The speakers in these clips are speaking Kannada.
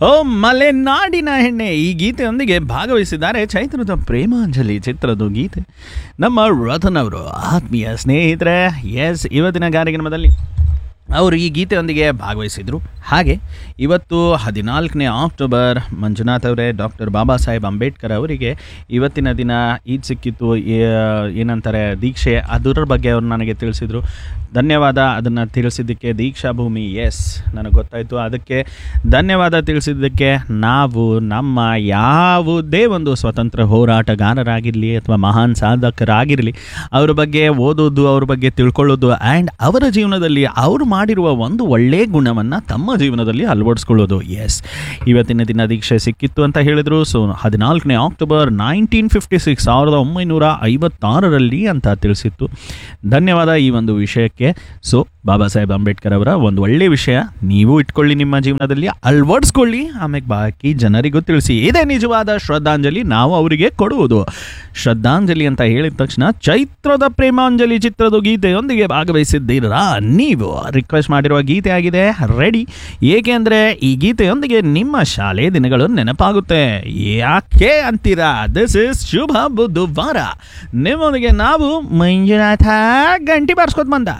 ಓ ಮಲೆನಾಡಿನ ಹೆಣ್ಣೆ ಈ ಗೀತೆಯೊಂದಿಗೆ ಭಾಗವಹಿಸಿದ್ದಾರೆ ಚೈತ್ರದ ಪ್ರೇಮಾಂಜಲಿ ಚಿತ್ರದ ಗೀತೆ ನಮ್ಮ ರತನ್ ಅವರು ಆತ್ಮೀಯ ಸ್ನೇಹಿತರೆ ಎಸ್ ಇವತ್ತಿನ ಕಾರ್ಯಕ್ರಮದಲ್ಲಿ ಅವರು ಈ ಗೀತೆಯೊಂದಿಗೆ ಭಾಗವಹಿಸಿದರು ಹಾಗೆ ಇವತ್ತು ಹದಿನಾಲ್ಕನೇ ಅಕ್ಟೋಬರ್ ಮಂಜುನಾಥ್ ಅವರೇ ಡಾಕ್ಟರ್ ಬಾಬಾ ಸಾಹೇಬ್ ಅಂಬೇಡ್ಕರ್ ಅವರಿಗೆ ಇವತ್ತಿನ ದಿನ ಈದ್ ಸಿಕ್ಕಿತ್ತು ಏ- ಏನಂತಾರೆ ದೀಕ್ಷೆ ಅದರ ಬಗ್ಗೆ ಅವರು ನನಗೆ ತಿಳಿಸಿದರು ಧನ್ಯವಾದ ಅದನ್ನು ತಿಳಿಸಿದ್ದಕ್ಕೆ ದೀಕ್ಷಾ ಭೂಮಿ ಎಸ್ ನನಗೆ ಗೊತ್ತಾಯಿತು ಅದಕ್ಕೆ ಧನ್ಯವಾದ ತಿಳಿಸಿದ್ದಕ್ಕೆ ನಾವು ನಮ್ಮ ಯಾವುದೇ ಒಂದು ಸ್ವತಂತ್ರ ಹೋರಾಟಗಾರರಾಗಿರಲಿ ಅಥವಾ ಮಹಾನ್ ಸಾಧಕರಾಗಿರಲಿ ಅವ್ರ ಬಗ್ಗೆ ಓದೋದು ಅವ್ರ ಬಗ್ಗೆ ತಿಳ್ಕೊಳ್ಳೋದು ಆ್ಯಂಡ್ ಅವರ ಜೀವನದಲ್ಲಿ ಅವರು ಮಾಡಿರುವ ಒಂದು ಒಳ್ಳೆಯ ಗುಣವನ್ನು ತಮ್ಮ ಜೀವನದಲ್ಲಿ ಅಳವಡಿಸ್ಕೊಳ್ಳೋದು ಎಸ್ ಇವತ್ತಿನ ದಿನ ದೀಕ್ಷೆ ಸಿಕ್ಕಿತ್ತು ಅಂತ ಹೇಳಿದರು ಸೊ ಹದಿನಾಲ್ಕನೇ ಅಕ್ಟೋಬರ್ ನೈನ್ಟೀನ್ ಫಿಫ್ಟಿ ಸಿಕ್ಸ್ ಸಾವಿರದ ಒಂಬೈನೂರ ಐವತ್ತಾರರಲ್ಲಿ ಅಂತ ತಿಳಿಸಿತ್ತು ಧನ್ಯವಾದ ಈ ಒಂದು ವಿಷಯಕ್ಕೆ ಸೊ ಬಾಬಾ ಸಾಹೇಬ್ ಅಂಬೇಡ್ಕರ್ ಅವರ ಒಂದು ಒಳ್ಳೆಯ ವಿಷಯ ನೀವು ಇಟ್ಕೊಳ್ಳಿ ನಿಮ್ಮ ಜೀವನದಲ್ಲಿ ಅಳವಡಿಸ್ಕೊಳ್ಳಿ ಆಮೇಲೆ ಬಾಕಿ ಜನರಿಗೂ ತಿಳಿಸಿ ಇದೇ ನಿಜವಾದ ಶ್ರದ್ಧಾಂಜಲಿ ನಾವು ಅವರಿಗೆ ಕೊಡುವುದು ಶ್ರದ್ಧಾಂಜಲಿ ಅಂತ ಹೇಳಿದ ತಕ್ಷಣ ಚೈತ್ರದ ಪ್ರೇಮಾಂಜಲಿ ಚಿತ್ರದ ಗೀತೆಯೊಂದಿಗೆ ಭಾಗವಹಿಸಿದ್ದೀರಾ ನೀವು ರಿಕ್ವೆಸ್ಟ್ ಮಾಡಿರುವ ಗೀತೆ ಆಗಿದೆ ರೆಡಿ ಏಕೆಂದರೆ ಈ ಗೀತೆಯೊಂದಿಗೆ ನಿಮ್ಮ ಶಾಲೆ ದಿನಗಳು ನೆನಪಾಗುತ್ತೆ ಯಾಕೆ ಅಂತೀರಾ ದಿಸ್ ಇಸ್ ಶುಭ ಬುಧವಾರ ನಿಮ್ಮೊಂದಿಗೆ ನಾವು ಮಂಜುನಾಥ ಗಂಟಿ ಬಾರಿಸ್ಕೊತ್ ಬಂದ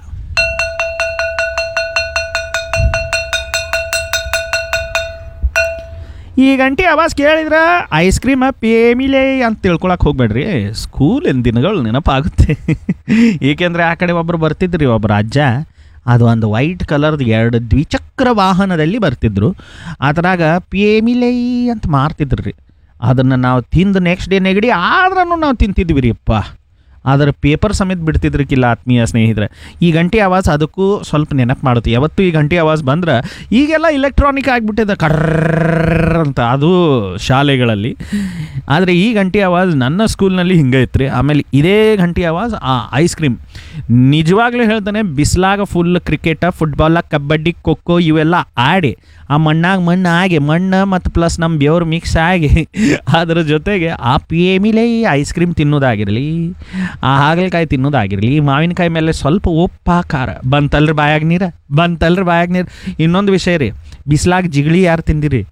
ಈ ಗಂಟೆ ಆವಾಜ್ ಕೇಳಿದ್ರ ಐಸ್ ಕ್ರೀಮ್ ಪೇಮಿಲೆ ಅಂತ ತಿಳ್ಕೊಳಕ್ ಹೋಗ್ಬೇಡ್ರಿ ಸ್ಕೂಲಿನ ದಿನಗಳು ನೆನಪಾಗುತ್ತೆ ಏಕೆಂದರೆ ಆ ಕಡೆ ಒಬ್ಬರು ಬರ್ತಿದ್ರಿ ಒಬ್ಬರು ಅಜ್ಜ ಅದು ಒಂದು ವೈಟ್ ಕಲರ್ದು ಎರಡು ದ್ವಿಚಕ್ರ ವಾಹನದಲ್ಲಿ ಬರ್ತಿದ್ರು ಅದ್ರಾಗ ಪೇಮಿಲೈ ಅಂತ ಮಾರ್ತಿದ್ರು ರೀ ಅದನ್ನು ನಾವು ತಿಂದು ನೆಕ್ಸ್ಟ್ ಡೇ ನೆಗಡಿ ಆದ್ರೂ ನಾವು ತಿಂತಿದ್ವಿ ರೀ ಅಪ್ಪ ಅದರ ಪೇಪರ್ ಸಮೇತ ಬಿಡ್ತಿದ್ರಕ್ಕಿಲ್ಲ ಆತ್ಮೀಯ ಸ್ನೇಹಿತರೆ ಈ ಗಂಟೆ ಆವಾಜ್ ಅದಕ್ಕೂ ಸ್ವಲ್ಪ ನೆನಪು ಮಾಡುತ್ತೆ ಯಾವತ್ತು ಈ ಗಂಟೆ ಆವಾಜ್ ಬಂದ್ರೆ ಈಗೆಲ್ಲ ಇಲೆಕ್ಟ್ರಾನಿಕ್ ಆಗಿಬಿಟ್ಟಿದೆ ಕರ್ರ ಅಂತ ಅದು ಶಾಲೆಗಳಲ್ಲಿ ಆದರೆ ಈ ಗಂಟೆ ಆವಾಜ್ ನನ್ನ ಸ್ಕೂಲ್ನಲ್ಲಿ ಹಿಂಗೆ ಇತ್ತು ರೀ ಆಮೇಲೆ ಇದೇ ಗಂಟೆ ಆವಾಜ್ ಆ ಐಸ್ ಕ್ರೀಮ್ ನಿಜವಾಗ್ಲೂ ಹೇಳ್ತಾನೆ ಬಿಸಿಲಾಗ full cricket football kabaddi kho kho ಇವೆಲ್ಲ ಆಡಿ ಆ ಮಣ್ಣಾಗ ಮಣ್ಣು ಆಗಿ ಮಣ್ಣು ಮತ್ತು ಪ್ಲಸ್ ನಮ್ಮ ಬೆವ್ರು ಮಿಕ್ಸ್ ಆಗಿ ಅದರ ಜೊತೆಗೆ ಆ ಪೇಮಿಲೆ ಐಸ್ ಕ್ರೀಮ್ ತಿನ್ನೋದಾಗಿರಲಿ ಆ ಹಾಗಲಕಾಯಿ ತಿನ್ನೋದಾಗಿರಲಿ ಮಾವಿನಕಾಯಿ ಮೇಲೆ ಸ್ವಲ್ಪ ಉಪ್ಪ ಖಾರ ಬಂತಲ್ರಿ ಬಾಯಾಗ ನೀರು ಬಂತಲ್ರಿ ಬಾಯಾಗ ನೀರು ಇನ್ನೊಂದು ವಿಷಯ ರೀ ಬಿಸಿಲಾಗ ಜಿಗಳಿ ಯಾರು ತಿಂದಿರಿ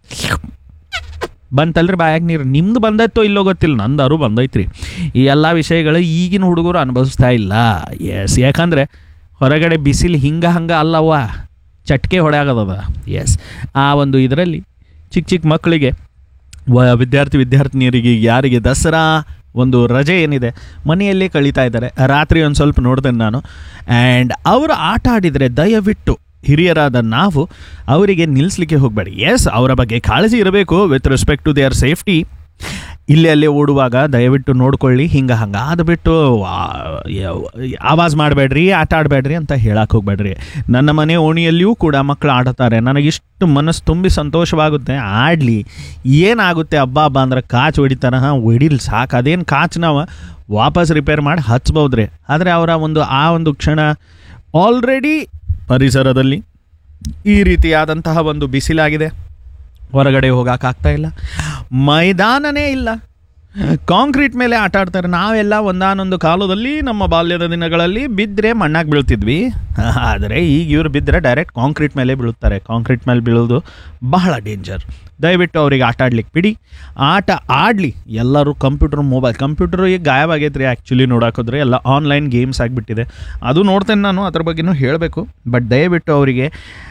ಬಂತಲ್ರಿ ಬಾಯಾಗ ನೀರು ನಿಮ್ದು ಬಂದೈತೋ ಇಲ್ಲೋ ಗೊತ್ತಿಲ್ಲ ನಂದಾರು ಬಂದೈತ್ರಿ ಈ ಎಲ್ಲ ವಿಷಯಗಳು ಈಗಿನ ಹುಡುಗರು ಅನುಭವಿಸ್ತಾ ಇಲ್ಲ ಎಸ್ ಯಾಕಂದರೆ ಹೊರಗಡೆ ಬಿಸಿಲು ಹಿಂಗೆ ಹಂಗೆ ಅಲ್ಲವ್ವ ಚಟ್ಕೆ ಹೊಡೆಯಾಗದ ಎಸ್ ಆ ಒಂದು ಇದರಲ್ಲಿ ಚಿಕ್ಕ ಚಿಕ್ಕ ಮಕ್ಕಳಿಗೆ ವ ವಿದ್ಯಾರ್ಥಿ ವಿದ್ಯಾರ್ಥಿನಿಯರಿಗೆ ಯಾರಿಗೆ ದಸರಾ ಒಂದು ರಜೆ ಏನಿದೆ ಮನೆಯಲ್ಲೇ ಕಳೀತಾ ಇದ್ದಾರೆ ರಾತ್ರಿ ಒಂದು ಸ್ವಲ್ಪ ನೋಡ್ತೇನೆ ನಾನು ಆ್ಯಂಡ್ ಅವರು ಆಟ ಆಡಿದರೆ ದಯವಿಟ್ಟು ಹಿರಿಯರಾದ ನಾವು ಅವರಿಗೆ ನಿಲ್ಲಿಸ್ಲಿಕ್ಕೆ ಹೋಗಬೇಡಿ ಎಸ್ ಅವರ ಬಗ್ಗೆ ಕಾಳಜಿ ಇರಬೇಕು with respect to their safety ಇಲ್ಲೇ ಅಲ್ಲೇ ಓಡುವಾಗ ದಯವಿಟ್ಟು ನೋಡ್ಕೊಳ್ಳಿ ಹಿಂಗೆ ಹಂಗೆ ಅದು ಬಿಟ್ಟು ಆ- ಯಾವ- ಆವಾಜ್ ಮಾಡಬೇಡ್ರಿ ಆಟ ಆಡಬೇಡ್ರಿ ಅಂತ ಹೇಳಕ್ಕೆ ಹೋಗ್ಬೇಡ್ರಿ ನನ್ನ ಮನೆ ಓಣಿಯಲ್ಲಿಯೂ ಕೂಡ ಮಕ್ಕಳು ಆಡುತ್ತಾರೆ ನನಗಿಷ್ಟು ಮನಸ್ಸು ತುಂಬಿ ಸಂತೋಷವಾಗುತ್ತೆ ಆಡಲಿ ಏನಾಗುತ್ತೆ ಹಬ್ಬ ಹಬ್ಬ ಅಂದ್ರೆ ಕಾಚ್ ಹೊಡಿತಾರ ಹಾಂ ಹೊಡಿಲಿ ಸಾಕು ಅದೇನು ಕಾಚ್ ನಾವು ವಾಪಸ್ ರಿಪೇರ್ ಮಾಡಿ ಹಚ್ಬೋದ್ರಿ ಆದರೆ ಅವರ ಒಂದು ಆ ಒಂದು ಕ್ಷಣ ಆಲ್ರೆಡಿ ಪರಿಸರದಲ್ಲಿ ಈ ರೀತಿಯಾದಂತಹ ಒಂದು ಬಿಸಿಲಾಗಿದೆ ಹೊರಗಡೆ ಹೋಗೋಕ್ಕಾಗ್ತಾ ಇಲ್ಲ ಮೈದಾನನೇ ಇಲ್ಲ ಕಾಂಕ್ರೀಟ್ ಮೇಲೆ ಆಟ ಆಡ್ತಾರೆ ನಾವೆಲ್ಲ ಒಂದಾನೊಂದು ಕಾಲದಲ್ಲಿ ನಮ್ಮ ಬಾಲ್ಯದ ದಿನಗಳಲ್ಲಿ ಬಿದ್ದರೆ ಮಣ್ಣಾಗಿ ಬೀಳ್ತಿದ್ವಿ ಆದರೆ ಈಗ ಇವರು ಬಿದ್ದರೆ ಡೈರೆಕ್ಟ್ ಕಾಂಕ್ರೀಟ್ ಮೇಲೆ ಬೀಳುತ್ತಾರೆ ಕಾಂಕ್ರೀಟ್ ಮೇಲೆ ಬೀಳೋದು ಬಹಳ ಡೇಂಜರ್ ದಯವಿಟ್ಟು ಅವರಿಗೆ ಆಟ ಆಡ್ಲಿಕ್ಕೆ ಬಿಡಿ ಆಟ ಆಡಲಿ ಎಲ್ಲರೂ ಕಂಪ್ಯೂಟರ್ ಮೊಬೈಲ್ ಕಂಪ್ಯೂಟರ್ ಈಗ ಗಾಯವಾಗೈತೆ ರೀ ಆ್ಯಕ್ಚುಲಿ ನೋಡೋಕೋದ್ರೆ ಎಲ್ಲ ಆನ್ಲೈನ್ ಗೇಮ್ಸ್ ಆಗಿಬಿಟ್ಟಿದೆ ಅದು ನೋಡ್ತೇನೆ ನಾನು ಅದ್ರ ಬಗ್ಗೆನೂ ಹೇಳಬೇಕು ಬಟ್ ದಯವಿಟ್ಟು ಅವರಿಗೆ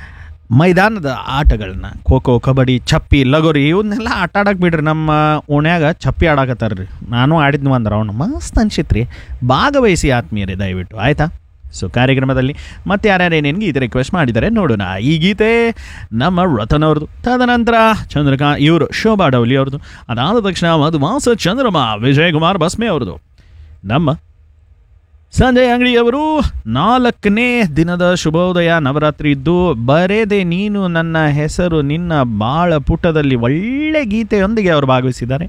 ಮೈದಾನದ ಆಟಗಳನ್ನ ಖೋ ಖೋ ಕಬಡ್ಡಿ ಚಪ್ಪಿ ಲಗೋರಿ ಇವನ್ನೆಲ್ಲ ಆಟ ಆಡಕ್ಕೆ ಬಿಡ್ರಿ ನಮ್ಮ ಓಣ್ಯಾಗ ಚಪ್ಪಿ ಆಡಾಕತ್ತಾರ ರೀ ನಾನು ಆಡಿದ್ನು ಅಂದ್ರೆ ಅವ್ನು ಮಸ್ತ್ ಅನ್ಸಿತ್ತು ರೀ ಭಾಗವಹಿಸಿ ಆತ್ಮೀಯರೇ ದಯವಿಟ್ಟು ಆಯಿತಾ ಸೊ ಕಾರ್ಯಕ್ರಮದಲ್ಲಿ ಮತ್ತೆ ಯಾರ್ಯಾರು ಏನೇನು ಗೀತೆ ರಿಕ್ವೆಸ್ಟ್ ಮಾಡಿದ್ದಾರೆ ನೋಡೋಣ ಈ ಗೀತೆ ನಮ್ಮ ರತನ್ ಅವ್ರದ್ದು ತದನಂತರ ಚಂದ್ರಕಾಂತ್ ಇವರು ಶೋಭಾ ಡೌಲಿ ಅವ್ರದ್ದು ಅದಾದ ತಕ್ಷಣ ಮಧುಮಾಸ ಚಂದ್ರಮ ವಿಜಯ್ ಕುಮಾರ್ ಬಸ್ಮೆ ಅವ್ರದ್ದು ನಮ್ಮ ಸಂಜಯ್ ಅಂಗಡಿಯವರು ನಾಲ್ಕನೇ ದಿನದ ಶುಭೋದಯ ನವರಾತ್ರಿ ಇದ್ದು ಬರೆದೆ ನೀನು ನನ್ನ ಹೆಸರು ನಿನ್ನ ಬಾಳ ಪುಟದಲ್ಲಿ ಒಳ್ಳೆ ಗೀತೆಯೊಂದಿಗೆ ಅವರು ಭಾಗವಹಿಸಿದ್ದಾರೆ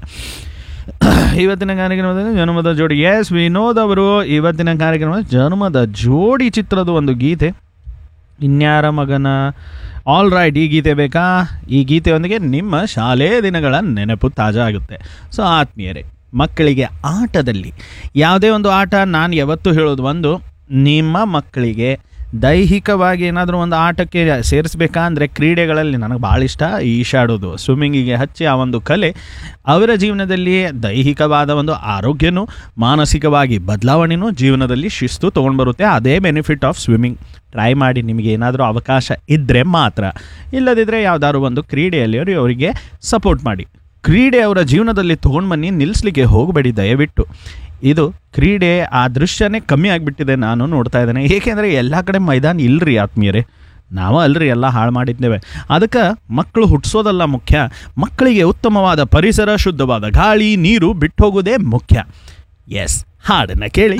ಇವತ್ತಿನ ಕಾರ್ಯಕ್ರಮದಲ್ಲಿ ಜನ್ಮದ ಜೋಡಿ ಎಸ್ ವಿನೋದ್ ಅವರು ಇವತ್ತಿನ ಕಾರ್ಯಕ್ರಮ ಜನ್ಮದ ಜೋಡಿ ಚಿತ್ರದ ಒಂದು ಗೀತೆ ಇನ್ಯಾರ ಮಗನ ಆಲ್ ರೈಟ್ ಈ ಗೀತೆ ಬೇಕಾ ಈ ಗೀತೆಯೊಂದಿಗೆ ನಿಮ್ಮ ಶಾಲೆ ದಿನಗಳ ನೆನಪು ತಾಜಾ ಆಗುತ್ತೆ ಸೊ ಆತ್ಮೀಯರೇ ಮಕ್ಕಳಿಗೆ ಆಟದಲ್ಲಿ ಯಾವುದೇ ಒಂದು ಆಟ ನಾನು ಯಾವತ್ತೂ ಹೇಳೋದು ಒಂದು ನಿಮ್ಮ ಮಕ್ಕಳಿಗೆ ದೈಹಿಕವಾಗಿ ಏನಾದರೂ ಒಂದು ಆಟಕ್ಕೆ ಸೇರಿಸ್ಬೇಕಾ ಅಂದರೆ ಕ್ರೀಡೆಗಳಲ್ಲಿ ನನಗೆ ಭಾಳ ಇಷ್ಟ ಈಶಾಡೋದು ಸ್ವಿಮ್ಮಿಂಗಿಗೆ ಹಚ್ಚಿ ಆ ಒಂದು ಕಲೆ ಅವರ ಜೀವನದಲ್ಲಿ ದೈಹಿಕವಾದ ಒಂದು ಆರೋಗ್ಯನೂ ಮಾನಸಿಕವಾಗಿ ಬದಲಾವಣೆನೂ ಜೀವನದಲ್ಲಿ ಶಿಸ್ತು ತೊಗೊಂಡು ಬರುತ್ತೆ ಅದೇ ಬೆನಿಫಿಟ್ ಆಫ್ ಸ್ವಿಮ್ಮಿಂಗ್ ಟ್ರೈ ಮಾಡಿ ನಿಮಗೆ ಏನಾದರೂ ಅವಕಾಶ ಇದ್ದರೆ ಮಾತ್ರ ಇಲ್ಲದಿದ್ದರೆ ಯಾವುದಾದ್ರು ಒಂದು ಕ್ರೀಡೆಯಲ್ಲಿ ಅವ್ರು ಅವರಿಗೆ ಸಪೋರ್ಟ್ ಮಾಡಿ ಕ್ರೀಡೆ ಅವರ ಜೀವನದಲ್ಲಿ ತೊಗೊಂಡು ಬನ್ನಿ ನಿಲ್ಲಿಸ್ಲಿಕ್ಕೆ ಹೋಗಬೇಡಿ ದಯವಿಟ್ಟು ಇದು ಕ್ರೀಡೆ ಆ ದೃಶ್ಯನೇ ಕಮ್ಮಿ ಆಗಿಬಿಟ್ಟಿದೆ ನಾನು ನೋಡ್ತಾ ಇದ್ದೇನೆ ಏಕೆಂದರೆ ಎಲ್ಲ ಕಡೆ ಮೈದಾನ ಇಲ್ಲರಿ ಆತ್ಮೀಯರೇ ನಾವು ಅಲ್ರಿ ಎಲ್ಲ ಹಾಳು ಮಾಡಿದ್ದೇವೆ ಅದಕ್ಕೆ ಮಕ್ಕಳು ಹುಟ್ಟಿಸೋದಲ್ಲ ಮುಖ್ಯ ಮಕ್ಕಳಿಗೆ ಉತ್ತಮವಾದ ಪರಿಸರ ಶುದ್ಧವಾದ ಗಾಳಿ ನೀರು ಬಿಟ್ಟು ಹೋಗೋದೇ ಮುಖ್ಯ ಎಸ್ ಹಾಡನ್ನು ಕೇಳಿ